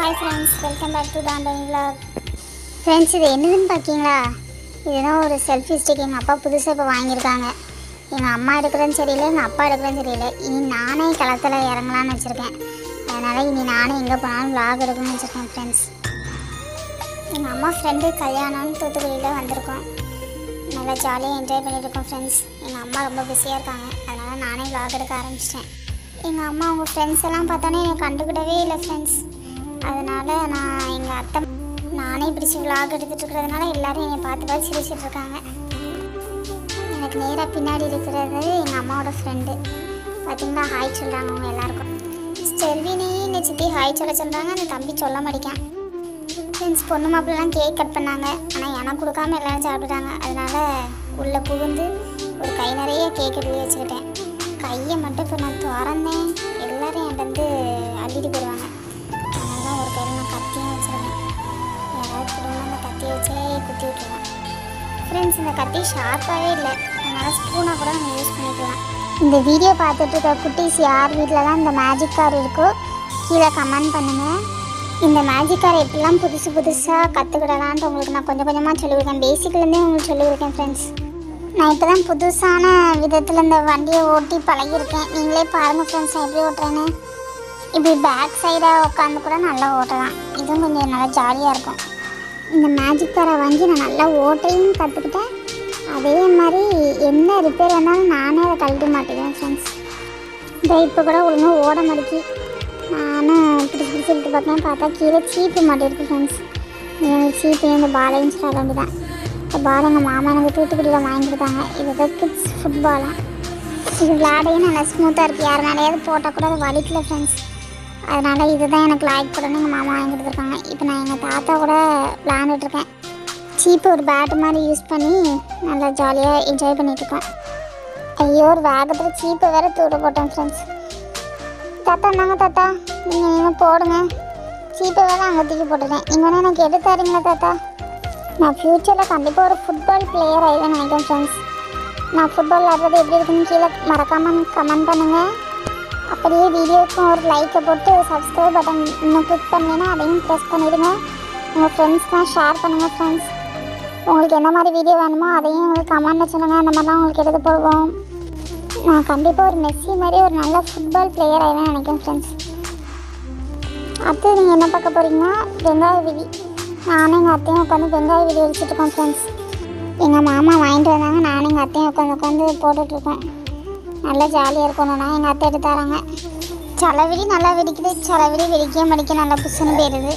hi friends welcome back to டாண்டனி vlog friends இது என்னதுன்னு பார்க்கீங்களா இதுதான் ஒரு செல்ஃபி ஸ்டிக் எங்கள் அப்பா புதுசாக இப்போ வாங்கியிருக்காங்க எங்கள் அம்மா எடுக்கிறதும் சரியில்லை எங்கள் அப்பா எடுக்கிறதும் சரியில்லை இனி நானே களத்தில் இறங்கலான்னு வச்சுருக்கேன் அதனால் இனி நானே எங்கே போனாலும் vlog எடுக்கணும்னு வச்சுருக்கேன் ஃப்ரெண்ட்ஸ் எங்கள் அம்மா ஃப்ரெண்டு கல்யாணம்னு தூத்துக்குடியில் வந்திருக்கோம் நல்லா ஜாலியாக என்ஜாய் பண்ணியிருக்கோம் ஃப்ரெண்ட்ஸ் எங்கள் அம்மா ரொம்ப பிஸியாக இருக்காங்க அதனால் நானே vlog எடுக்க ஆரம்பிச்சிட்டேன் எங்கள் அம்மா அவங்க ஃப்ரெண்ட்ஸ் எல்லாம் பார்த்தோன்னே என்னை கண்டுக்கிடவே இல்லை ஃப்ரெண்ட்ஸ் அதனால் நான் எங்கள் அத்தை நானே பிடிச்சி vlog எடுத்துகிட்டு இருக்கிறதுனால எல்லாரும் என்னை பார்த்து பார்த்து சிரிச்சிட்டு இருக்காங்க எனக்கு நேராக பின்னாடி இருக்கிறது எங்கள் அம்மாவோட ஃப்ரெண்டு பார்த்தீங்களா ஹாய் சொல்கிறாங்க அவங்க எல்லாருக்கும் ஸ்டெர்வினே என்னை சித்தி ஹாய் சொல்ல சொல்கிறாங்க அந்த தம்பி சொல்ல மாட்டேங்கான் ஃப்ரெண்ட்ஸ் பொண்ணு மாப்பிள்ளலாம் கேக் கட் பண்ணாங்க ஆனால் எனக்கு கொடுக்காம எல்லாரும் சாப்பிட்டுட்டாங்க அதனால உள்ளே புகுந்து ஒரு கை நிறைய கேக் எடுத்து வச்சுக்கிட்டேன் கையை மட்டும் இப்போ நான் திறந்தேன் எல்லாரும் என்கிட்ட வந்து அள்ளிட்டு போயிடுவாங்க அதனால தான் ஒரு கையில் நான் கத்தியும் வச்சுருக்கேன் யாராவது கொடுங்க அந்த கத்தி வச்சே குத்தி விட்டுருவேன் ஃப்ரெண்ட்ஸ் இந்த கத்தி ஷார்ப்பாகவே இல்லை அதனால் ஸ்பூனாக கூட நம்ம யூஸ் பண்ணிக்கலாம் இந்த வீடியோ பார்த்துட்டு இருக்க குட்டீஸ் யார் வீட்டில் தான் இந்த மேஜிக் கார் இருக்கோ கீழே கமெண்ட் பண்ணுங்கள் இந்த மேஜிக் கார் எப்படிலாம் புதுசு புதுசாக கற்றுக்கிடலான்ட்டு உங்களுக்கு நான் கொஞ்சம் கொஞ்சமாக சொல்லியிருக்கேன் பேசிக்லேருந்தே உங்களுக்கு சொல்லியிருக்கேன் ஃப்ரெண்ட்ஸ் நான் இப்போ தான் புதுசான விதத்தில் இந்த வண்டியை ஓட்டி பழகியிருக்கேன் நீங்களே பாருங்கள் ஃப்ரெண்ட்ஸ் நான் எப்படி ஓட்டுறேன்னு இப்படி பேக் சைடாக உட்காந்து கூட நல்லா ஓட்டலாம் இதுவும் கொஞ்சம் நல்லா ஜாலியாக இருக்கும் இந்த மேஜிக் காரை வாங்கி நான் நல்லா ஓட்டையும் கற்றுக்கிட்டேன் அதே மாதிரி என்ன ரிப்பேர் ஆனாலும் நானே அதை கழட்ட மாட்டேங்கிறேன் ஃப்ரெண்ட்ஸ் இந்த இப்போ கூட ஒழுங்காக ஓட மடிக்கி நானும் பிடிச்சி பிடிச்சி எடுத்து பார்த்தேன் பார்த்தா கீழே சீப்பு மாட்டிருக்கு ஃப்ரெண்ட்ஸ் எனக்கு சீப்பு இந்த பாலையும் சொல்ல வேண்டியதான் இந்த பால் எங்கள் மாமா எனக்கு தூத்துக்குடியில் வாங்கி கொடுத்தாங்க இது தான் கிட்ஸ் ஃபுட்பாலாம் இது விளையாடையும் நல்லா ஸ்மூத்தாக இருக்குது யார் மேலேயாவது போட்டால் கூட அது வலிக்கல ஃப்ரெண்ட்ஸ் அதனால் இதுதான் எனக்கு லைக் போடணும்னு எங்கள் மாமா வாங்கி கொடுத்துருக்காங்க இப்போ நான் எங்கள் தாத்தா கூட விளாண்டுட்டு இருக்கேன் சீப்பு ஒரு பேட் மாதிரி யூஸ் பண்ணி நல்லா ஜாலியாக என்ஜாய் பண்ணிகிட்ருக்கேன் ஐயோ ஒரு வேகத்தில் சீப்பை வேற தூட போட்டேன் ஃப்ரெண்ட்ஸ் தாத்தா நாங்கள் தாத்தா நீங்கள் நீங்கள் போடுங்க சீப்பை வேற அங்கே தூக்கி போட்டுட்டேன் நீங்கள் வேணா எனக்கு எடுத்து தரீங்களா தாத்தா நான் ஃப்யூச்சரில் கண்டிப்பாக ஒரு ஃபுட்பால் பிளேயர் ஆகிடுவேன் நினைக்கிறேன் ஃப்ரெண்ட்ஸ் நான் ஃபுட்பால் விளாட்றது எப்படி இருக்குன்னு கீழே மறக்காமல் கமெண்ட் பண்ணுங்கள் அப்படியே வீடியோக்கும் ஒரு லைக்கை போட்டு சப்ஸ்கிரைப் பட்டன் இன்னும் கிளிக் பண்ணீங்கன்னா அதையும் ப்ரெஸ் பண்ணிவிடுங்க உங்கள் ஃப்ரெண்ட்ஸ்லாம் ஷேர் பண்ணுங்கள் ஃப்ரெண்ட்ஸ் உங்களுக்கு என்ன மாதிரி வீடியோ வேணுமோ அதையும் உங்களுக்கு கமெண்ட்டில் சொல்லுங்கள் அந்த மாதிரிலாம் உங்களுக்கு எடுத்து போடுவோம் நான் கண்டிப்பாக ஒரு மெஸ்ஸி மாதிரி ஒரு நல்ல ஃபுட்பால் பிளேயர் ஆகிடுவேன் நினைக்கிறேன் ஃப்ரெண்ட்ஸ் அடுத்து நீங்கள் என்ன பார்க்க போகிறீங்கன்னா வெங்காய விதி நானும் எங்கள் அத்தையும் உட்காந்து வெங்காய விதி வச்சுட்ருக்கோம் ஃப்ரெண்ட்ஸ் எங்கள் மாமா வாங்கிட்டு வந்தாங்க நானும் எங்கள் அத்தையும் உட்காந்து உட்காந்து போட்டுட்ருக்கோம் நல்லா ஜாலியாக இருக்கணும்னா எங்கள் அத்தை எடுத்து தராங்க சலவிடி நல்லா வெடிக்குது சலவிடி வெடிக்கவே மடிக்க நல்லா புசுன்னு போயிடுது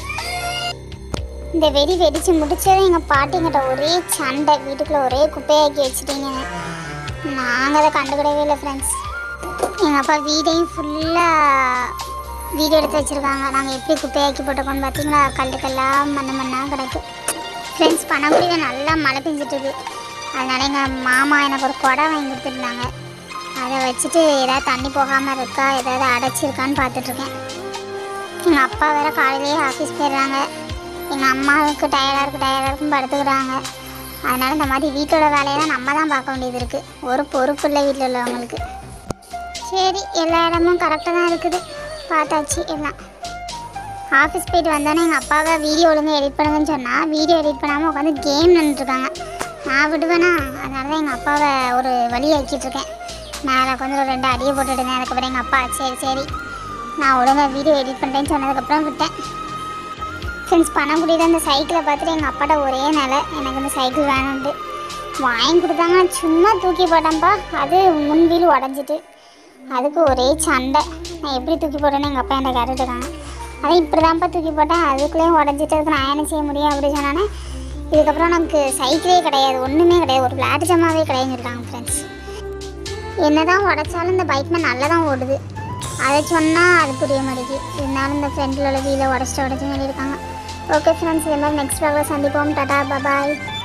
இந்த வெடி வெடித்து முடிச்சதும் எங்கள் பாட்டிங்கிட்ட ஒரே சண்டை வீட்டுக்குள்ளே ஒரே குப்பையாக்கி வச்சுட்டீங்க நாங்கள் அதை கண்டுக்கிடவே இல்லை ஃப்ரெண்ட்ஸ் எங்கள் அப்பா வீடையும் ஃபுல்லாக வீடியோ எடுத்து வச்சுருக்காங்க நாங்கள் எப்படி குப்பையாக்கி போட்டிருக்கோம்னு பார்த்தீங்களா கல்லு கல்லாக மண்ணு மண்ணாக கிடக்கு ஃப்ரெண்ட்ஸ் பனங்குடியில் நல்லா மழை பெஞ்சிட்டுது அதனால எங்கள் மாமா எனக்கு ஒரு குடம் வாங்கி கொடுத்துருந்தாங்க அதை வச்சுட்டு ஏதாவது தண்ணி போகாமல் இருக்கா ஏதாவது அடைச்சிருக்கான்னு பார்த்துட்ருக்கேன் எங்கள் அப்பா வேறு காலையிலேயே ஆஃபீஸ் போயிடுறாங்க எங்கள் அம்மாவுக்கு டயர்டாக இருக்குது டயர்டாக இருக்குன்னு படுத்துக்கிறாங்க அதனால் இந்த மாதிரி வீட்டோட வேலையெல்லாம் நம்ம தான் பார்க்க வேண்டியது இருக்குது ஒரு பொறுப்பு இல்லை வீட்டில் உள்ளவங்களுக்கு சரி எல்லா இடமும் கரெக்டாக தான் இருக்குது பார்த்தாச்சு எல்லாம் ஆஃபீஸ் போயிட்டு வந்தோன்னே எங்கள் அப்பாவை வீடியோ ஒழுங்கு எடிட் பண்ணுங்கன்னு சொன்னால் வீடியோ எடிட் பண்ணாமல் உட்காந்து கேம் நின்றுருக்காங்க நான் விடுவேனா அதனால தான் எங்கள் அப்பாவை ஒரு வழி ஆக்கிட்டுருக்கேன் மேலே உட்காந்து ஒரு ரெண்டு அடியை போட்டுடுங்க அதுக்கப்புறம் எங்கள் அப்பா சரி சரி நான் ஒழுங்காக வீடியோ எடிட் பண்ணுறேன்னு சொன்னதுக்கப்புறம் விட்டேன் ஃப்ரெண்ட்ஸ் பணங்குடியில் அந்த சைக்கிளை பார்த்துட்டு எங்கள் அப்பாட்ட ஒரே நிலை எனக்கு இந்த சைக்கிள் வேணும்ட்டு வாங்கி கொடுத்தாங்க நான் சும்மா தூக்கி போட்டேன்ப்பா அது முன் வீல் உடஞ்சிட்டு அதுக்கு ஒரே சண்டை நான் எப்படி தூக்கி போட்டேன்னு எங்கள் அப்பா என்கிட்ட கேட்டுட்டுருக்காங்க அதை இப்படி தான்ப்பா தூக்கி போட்டேன் அதுக்குள்ளேயும் உடஞ்சிட்டதுக்கு நான் என்ன செய்ய முடியும் அப்படி சொன்னானே இதுக்கப்புறம் நமக்கு சைக்கிளே கிடையாது ஒன்றுமே கிடையாது ஒரு விளையாட்டு ஜமாவே கிடையாதுன்னு இருக்காங்க ஃப்ரெண்ட்ஸ் என்ன தான் உடைச்சாலும் இந்த பைக்மே நல்லா தான் ஓடுது அதை சொன்னால் அது புரிய மாட்டேங்குது இருந்தாலும் இந்த ஃப்ரெண்டில் உள்ள வீலை உடச்சிட்டு உடச்சி சொல்லியிருக்காங்க ஓகே ஃப்ரெண்ட்ஸ் இதே மாதிரி நெக்ஸ்ட் ப்ளாகில் சந்திப்போம் டாடா பபாய்